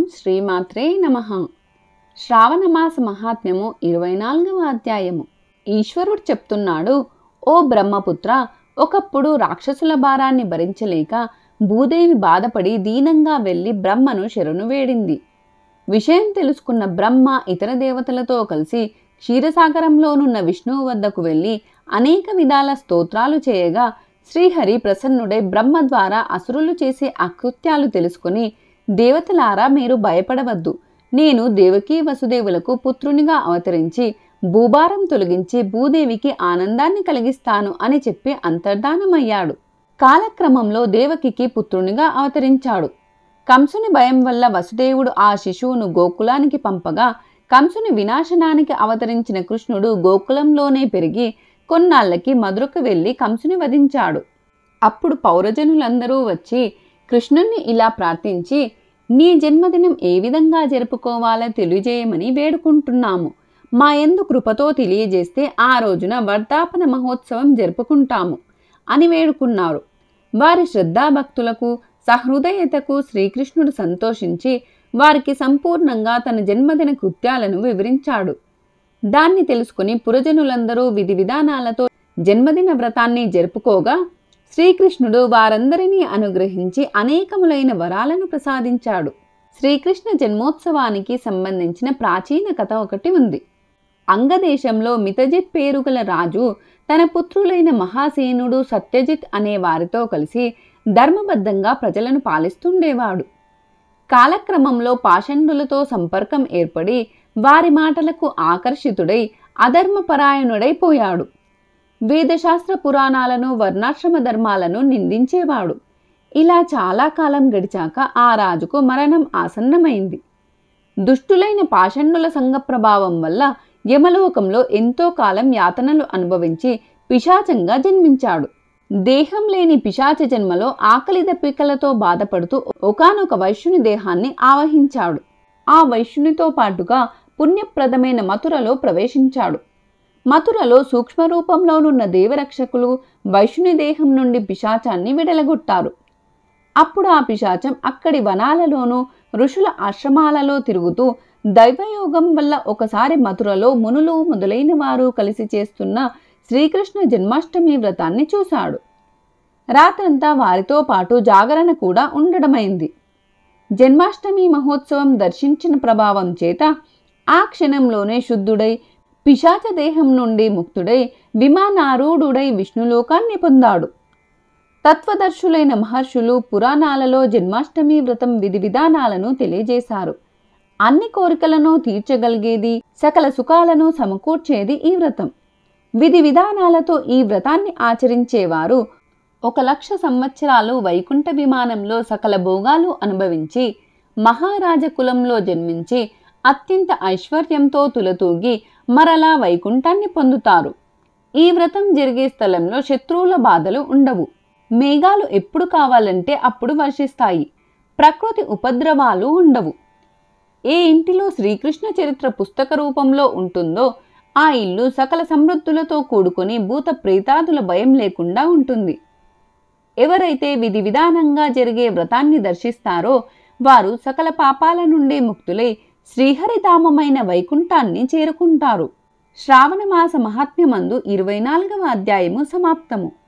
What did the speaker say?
శ్రీమాత్రే నమ శ్రావణమాస మహాత్మ్యము ఇరవై నాలుగవ అధ్యాయము ఈశ్వరుడు చెప్తున్నాడు ఓ బ్రహ్మపుత్ర ఒకప్పుడు రాక్షసుల భారాన్ని భరించలేక భూదేవి బాధపడి దీనంగా వెళ్ళి బ్రహ్మను శరణు వేడింది విషయం తెలుసుకున్న బ్రహ్మ ఇతర దేవతలతో కలిసి క్షీరసాగరంలోనున్న విష్ణువు వద్దకు వెళ్ళి అనేక విధాల స్తోత్రాలు చేయగా శ్రీహరి ప్రసన్నుడై బ్రహ్మ ద్వారా అసురులు చేసే అకృత్యాలు తెలుసుకుని దేవతలారా మీరు భయపడవద్దు నేను దేవకీ వసుదేవులకు పుత్రునిగా అవతరించి భూభారం తొలగించి భూదేవికి ఆనందాన్ని కలిగిస్తాను అని చెప్పి అంతర్ధానమయ్యాడు కాలక్రమంలో దేవకికి పుత్రునిగా అవతరించాడు కంసుని భయం వల్ల వసుదేవుడు ఆ శిశువును గోకులానికి పంపగా కంసుని వినాశనానికి అవతరించిన కృష్ణుడు గోకులంలోనే పెరిగి కొన్నాళ్ళకి మధురకు వెళ్ళి కంసుని వధించాడు అప్పుడు పౌరజనులందరూ వచ్చి కృష్ణుణ్ణి ఇలా ప్రార్థించి నీ జన్మదినం ఏ విధంగా జరుపుకోవాలో తెలియజేయమని వేడుకుంటున్నాము మా ఎందు కృపతో తెలియజేస్తే ఆ రోజున వర్ధాపన మహోత్సవం జరుపుకుంటాము అని వేడుకున్నారు వారి శ్రద్ధాభక్తులకు సహృదయతకు శ్రీకృష్ణుడు సంతోషించి వారికి సంపూర్ణంగా తన జన్మదిన కృత్యాలను వివరించాడు దాన్ని తెలుసుకుని పురజనులందరూ విధి విధానాలతో జన్మదిన వ్రతాన్ని జరుపుకోగా శ్రీకృష్ణుడు వారందరినీ అనుగ్రహించి అనేకములైన వరాలను ప్రసాదించాడు శ్రీకృష్ణ జన్మోత్సవానికి సంబంధించిన ప్రాచీన కథ ఒకటి ఉంది అంగదేశంలో మితజిత్ పేరుగల రాజు తన పుత్రులైన మహాసేనుడు సత్యజిత్ అనే వారితో కలిసి ధర్మబద్ధంగా ప్రజలను పాలిస్తుండేవాడు కాలక్రమంలో పాషండులతో సంపర్కం ఏర్పడి వారి మాటలకు ఆకర్షితుడై అధర్మపరాయణుడైపోయాడు వేదశాస్త్ర పురాణాలను వర్ణాశ్రమ ధర్మాలను నిందించేవాడు ఇలా చాలా కాలం గడిచాక ఆ రాజుకు మరణం ఆసన్నమైంది దుష్టులైన పాషండుల సంఘ ప్రభావం వల్ల యమలోకంలో ఎంతో కాలం యాతనలు అనుభవించి పిశాచంగా జన్మించాడు దేహం లేని పిశాచ జన్మలో ఆకలి దప్పికలతో బాధపడుతూ ఒకానొక వైశ్యుని దేహాన్ని ఆవహించాడు ఆ వైశ్యునితో పాటుగా పుణ్యప్రదమైన మథురలో ప్రవేశించాడు మథురలో సూక్ష్మ రూపంలోనున్న దేవరక్షకులు వైశ్యుని దేహం నుండి పిశాచాన్ని విడలగొట్టారు అప్పుడు ఆ పిశాచం అక్కడి వనాలలోనూ ఋషుల ఆశ్రమాలలో తిరుగుతూ దైవయోగం వల్ల ఒకసారి మథురలో మునులు మొదలైన వారు కలిసి చేస్తున్న శ్రీకృష్ణ జన్మాష్టమి వ్రతాన్ని చూశాడు రాత్రంతా వారితో పాటు జాగరణ కూడా ఉండడమైంది జన్మాష్టమి మహోత్సవం దర్శించిన ప్రభావం చేత ఆ క్షణంలోనే శుద్ధుడై పిశాచ దేహం నుండి ముక్తుడై విమానారూఢుడై విష్ణులోకాన్ని పొందాడు తత్వదర్శులైన మహర్షులు పురాణాలలో జన్మాష్టమి వ్రతం విధి విధానాలను తెలియజేశారు అన్ని కోరికలను తీర్చగలిగేది సకల సుఖాలను సమకూర్చేది ఈ వ్రతం విధి విధానాలతో ఈ వ్రతాన్ని ఆచరించేవారు ఒక లక్ష సంవత్సరాలు వైకుంఠ విమానంలో సకల భోగాలు అనుభవించి మహారాజ కులంలో జన్మించి అత్యంత ఐశ్వర్యంతో తులతూగి మరలా వైకుంఠాన్ని పొందుతారు ఈ వ్రతం జరిగే స్థలంలో శత్రువుల బాధలు ఉండవు మేఘాలు ఎప్పుడు కావాలంటే అప్పుడు వర్షిస్తాయి ప్రకృతి ఉపద్రవాలు ఉండవు ఏ ఇంటిలో శ్రీకృష్ణ చరిత్ర పుస్తక రూపంలో ఉంటుందో ఆ ఇల్లు సకల సమృద్ధులతో కూడుకొని భూత ప్రేతాదుల భయం లేకుండా ఉంటుంది ఎవరైతే విధి విధానంగా జరిగే వ్రతాన్ని దర్శిస్తారో వారు సకల పాపాల నుండి ముక్తులై శ్రీహరిధామమైన వైకుంఠాన్ని చేరుకుంటారు శ్రావణ మాస మహాత్మ్యమందు ఇరవై నాలుగవ అధ్యాయము సమాప్తము